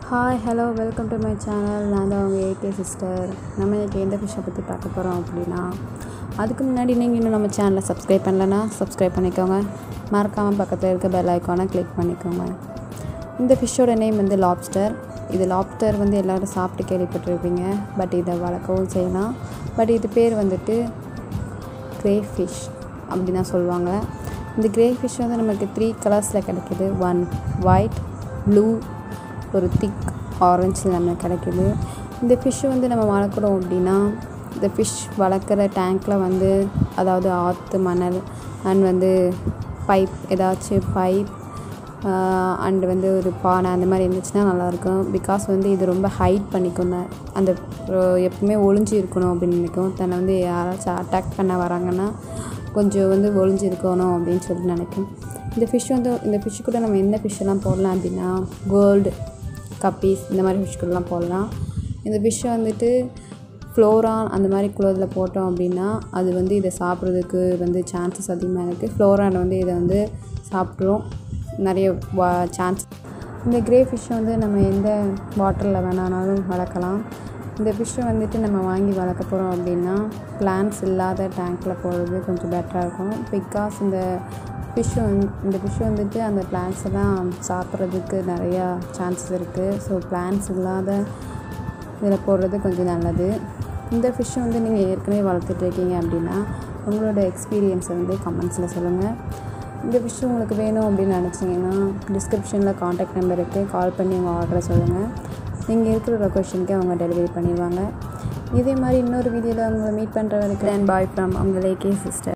hi hello welcome to my channel நான் தான் உங்கள் ஏகே சிஸ்டர் நம்ம இன்றைக்கி எந்த ஃபிஷ்ஷை பற்றி பார்க்க போகிறோம் அப்படின்னா அதுக்கு முன்னாடி நீங்கள் இன்னும் நம்ம சேனலை சப்ஸ்கிரைப் பண்ணலன்னா சப்ஸ்கிரைப் பண்ணிக்கோங்க மறக்காமல் பக்கத்தில் இருக்க பெல் ஐக்கானை கிளிக் பண்ணிக்கோங்க இந்த ஃபிஷ்ஷோட நேம் வந்து லாப்ஸ்டர் இது லாப்ஸ்டர் வந்து எல்லோரும் சாப்பிட்டு கேள்விப்பட்டிருப்பீங்க பட் இதை வளர்க்கவும் செய்யலாம் பட் இது பேர் வந்துட்டு கிரே ஃபிஷ் அப்படி தான் சொல்லுவாங்க இந்த கிரே ஃபிஷ் வந்து நமக்கு த்ரீ கலர்ஸில் கிடைக்கிது ஒன் ஒயிட் ப்ளூ ஒரு திக் ஆரஞ்சில் நமக்கு கிடைக்கிது இந்த ஃபிஷ்ஷை வந்து நம்ம வளர்க்குறோம் அப்படின்னா இந்த ஃபிஷ் வளர்க்குற டேங்க்கில் வந்து அதாவது ஆற்று மணல் அண்ட் வந்து பைப் ஏதாச்சும் பைப் அண்டு வந்து ஒரு பானை அந்த மாதிரி இருந்துச்சுன்னா நல்லாயிருக்கும் பிகாஸ் வந்து இது ரொம்ப ஹைட் பண்ணிக்கும் ந- அந்த அஹ், எப்பவுமே ஒளிஞ்சு இருக்கணும் அப்படின்னு நினைக்கும் தன்னை வந்து யாராச்சும் அட்டாக் பண்ண வராங்கன்னா கொஞ்சம் வந்து ஒளிஞ்சு இருக்கணும் அப்படின்னு சொல்லி நினைக்கும் இந்த ஃபிஷ் வந்து இந்த ஃபிஷ் கூட நம்ம என்ன fish எல்லாம் போடலாம் அப்படின்னா கோல்டு கப்பீஸ் இந்த மாதிரி ஃபிஷ் கூடலாம் போடலாம் இந்த ஃபிஷ்ஷை வந்துட்டு ஃப்ளோரா அந்த மாதிரி குளத்தில் போட்டோம் அப்படின்னா அது வந்து இதை சாப்பிட்றதுக்கு வந்து சான்சஸ் அதிகமாக இருக்குது ஃப்ளோரான் வந்து இதை வந்து சாப்பிட்ரும் நிறைய வா சான்ஸ் இந்த கிரே ஃபிஷ்ஷை வந்து நம்ம எந்த வாட்டரில் வேணாலும் வளர்க்கலாம் இந்த ஃபிஷ்ஷை வந்துட்டு நம்ம வாங்கி வளர்க்க போகிறோம் அப்படின்னா பிளான்ஸ் இல்லாத டேங்க்கில் போடுறது கொஞ்சம் பெட்டராக இருக்கும் பிகாஸ் இந்த ஃபிஷ் வந்து இந்த ஃபிஷ் வந்துட்டு அந்த பிளான்ஸை தான் சாப்பிட்றதுக்கு நிறையா சான்சஸ் இருக்குது ஸோ பிளான்ஸ் இல்லாத இதில் போடுறது கொஞ்சம் நல்லது இந்த ஃபிஷ்ஷை வந்து நீங்கள் ஏற்கனவே வளர்த்துட்டு இருக்கீங்க அப்படின்னா உங்களோட எக்ஸ்பீரியன்ஸை வந்து கமெண்ட்ஸில் சொல்லுங்கள் இந்த ஃபிஷ் உங்களுக்கு வேணும் அப்படின்னு நினச்சிங்கன்னா டிஸ்கிரிப்ஷனில் காண்டாக்ட் நம்பர் இருக்குது கால் பண்ணி உங்கள் ஆர்டரை சொல்லுங்கள் நீங்கள் இருக்கிற லொக்கேஷனுக்கு அவங்க டெலிவரி பண்ணிடுவாங்க இதே மாதிரி இன்னொரு வீடியோவில் உங்களை மீட் பண்ணுற வரைக்கும் பாய் ஃப்ரம் உங்கள் லேகே சிஸ்டர்